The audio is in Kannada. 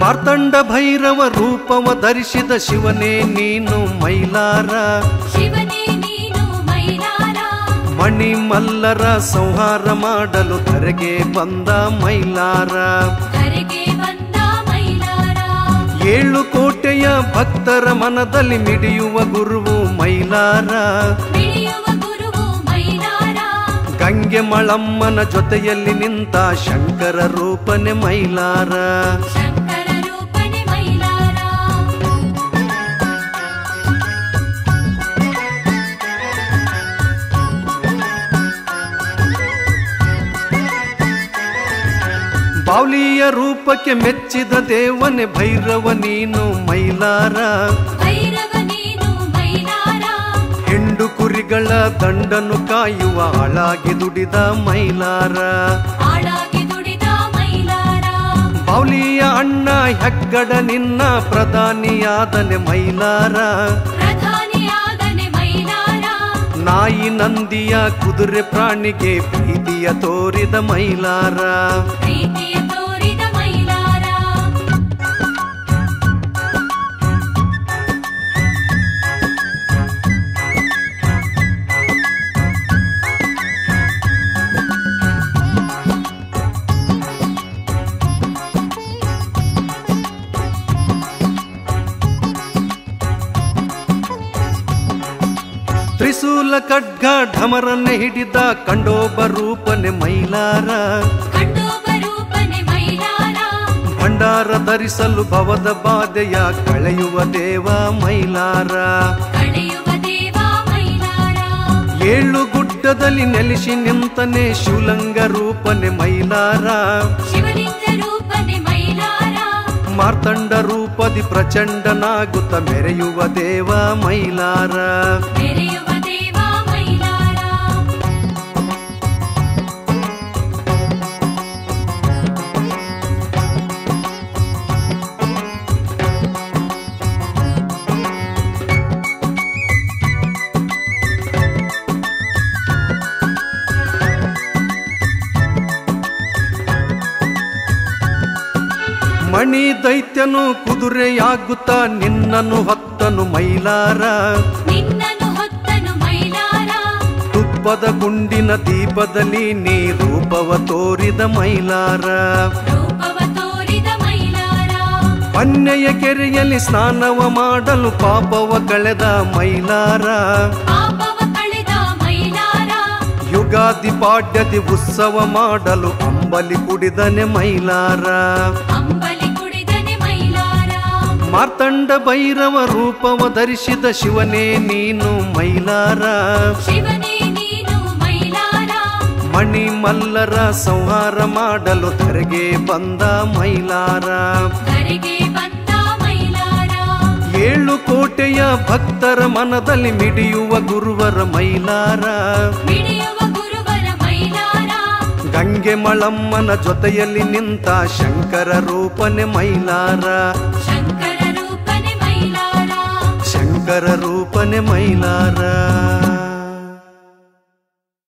ಮಾರ್ತಂಡ ಭೈರವ ರೂಪವ ಧರಿಸಿದ ಶಿವನೇ ನೀನು ಮೈಲಾರ ಶಿವನೇ ನೀನು ಮೈಲಾರ ಮಣಿ ಮಲ್ಲರ ಸಂಹಾರ ಮಾಡಲು ಧರೆಗೆ ಬಂದ ಮೈಲಾರ ಧರೆಗೆ ಬಂದ ಮೈಲಾರ ಏಳು ಕೋಟೆಯ ಭಕ್ತರ ಮನದಲ್ಲಿ ಮಿಡಿಯುವ ಗುರುವು ಮೈಲಾರ ಮಿಡಿಯುವ ಗುರುವು ಮೈಲಾರ ಗಂಗೆ ಮಳಮ್ಮನ ಜೊತೆಯಲ್ಲಿ ನಿಂತ ಶಂಕರ ರೂಪನೆ ಮೈಲಾರ ಶಂಕರ ರೂಪನೆ ಮೈಲಾರ ಬಾವ್ಲಿಯ ರೂಪಕ್ಕೆ ಮೆಚ್ಚಿದ ದೇವನೆ ಭೈರವ ನೀನು ಮೈಲಾರ ಭೈರವ ನೀನು ಮೈಲಾರ ಹೆಂಡು ಕುರಿಗಳ ದಂಡನು ಕಾಯುವ ಆಳಾಗಿ ದುಡಿದ ಮೈಲಾರ ಆಳಾಗಿ ದುಡಿದ ಮೈಲಾರ ಬಾವ್ಲಿಯ ಅಣ್ಣ ಹೆಗ್ಗಡ ನಿನ್ನ ಪ್ರಧಾನಿಯಾದನೆ ಮೈಲಾರ ಪ್ರಧಾನಿಯಾದನೆ ಮೈಲಾರ ನಾಯಿ ನಂದಿಯ ಕುದುರೆ ಪ್ರಾಣಿಗೆ ಪ್ರೀತಿಯ ತೋರಿದ ಮೈಲಾರ ಪ್ರೀತಿಯ ತೋರಿದ ಮೈಲಾರ ತ್ರಿಶೂಲ ಖಡ್ಗ ಢಮರನ್ನೇ ಹಿಡಿದ ಕಂಡೋಬ ರೂಪನೆ ಮೈಲಾರ ಕಂಡೋಬ ರೂಪನೆ ಮೈಲಾರ ಭಂಡಾರ ಧರಿಸಲು ಭವದ ಬಾಧೆಯ ಕಳೆಯುವ ದೇವ ಮೈಲಾರ ಕಳೆಯುವ ದೇವ ಮೈಲಾರ ಏಳು ಗುಡ್ಡದಲ್ಲಿ ನೆಲೆಸಿ ನಿಂತನೆ ಶಿವಲಿಂಗ ರೂಪನೆ ಮೈಲಾರ ಶಿವಲಿಂಗ ರೂಪನೆ ಮೈಲಾರ ಮಾರ್ತಂಡ ರೂಪದಿ ಪ್ರಚಂಡನಾಗುತ್ತ ಮೆರೆಯುವ ದೇವ ಮೈಲಾರ ಮೆರೆಯುವ ದೇವ ಮೈಲಾರ ಮಣಿ ದೈತ್ಯನು ಕುದುರೆಯಾಗುತ್ತ ನಿನ್ನನು ಹೊತ್ತನು ಮೈಲಾರ ನಿನ್ನನು ಹೊತ್ತನು ಮೈಲಾರ ತುಪ್ಪದ ಗುಂಡಿನ ದೀಪದಲ್ಲಿ ನೀ ರೂಪವ ತೋರಿದ ಮೈಲಾರ ರೂಪವ ತೋರಿದ ಮೈಲಾರ ಪನ್ನೆಯ ಕೆರೆಯಲ್ಲಿ ಸ್ನಾನವ ಮಾಡಲು ಪಾಪವ ಕಳೆದ ಮೈಲಾರ ಪಾಪವ ಕಳೆದ ಮೈಲಾರ ಯುಗಾದಿ ಪಾಡ್ಯದಿ ಉತ್ಸವ ಮಾಡಲು ಅಂಬಲಿ ಕುಡಿದನೆ ಮೈಲಾರ ಅಂಬಲಿ ಕುಡಿದನೆ ಮೈಲಾರ ಮಾರ್ತಂಡ ಭೈರವ ರೂಪವ ಧರಿಸಿದ ಶಿವನೇ ನೀನು ಮೈಲಾರ ಶಿವನೇ ನೀನು ಮೈಲಾರ ಮಣಿ ಮಲ್ಲರ ಸಂಹಾರ ಮಾಡಲು ಧರೆಗೆ ಬಂದ ಮೈಲಾರ ಧರೆಗೆ ಬಂದ ಮೈಲಾರ ಏಳು ಕೋಟೆಯ ಭಕ್ತರ ಮನದಲ್ಲಿ ಮಿಡಿಯುವ ಗುರುವರ ಮೈಲಾರ ಮಿಡಿಯುವ ಗುರುವರ ಮೈಲಾರ ಗಂಗೆ ಮಳಮ್ಮನ ಜೊತೆಯಲ್ಲಿ ನಿಂತ ಶಂಕರ ರೂಪನೆ ಮೈಲಾರ ಶಂಕರ ರೂಪನೆ ಮೈಲಾರ ಶಂಕರ ರೂಪನೆ ಮೈಲಾರ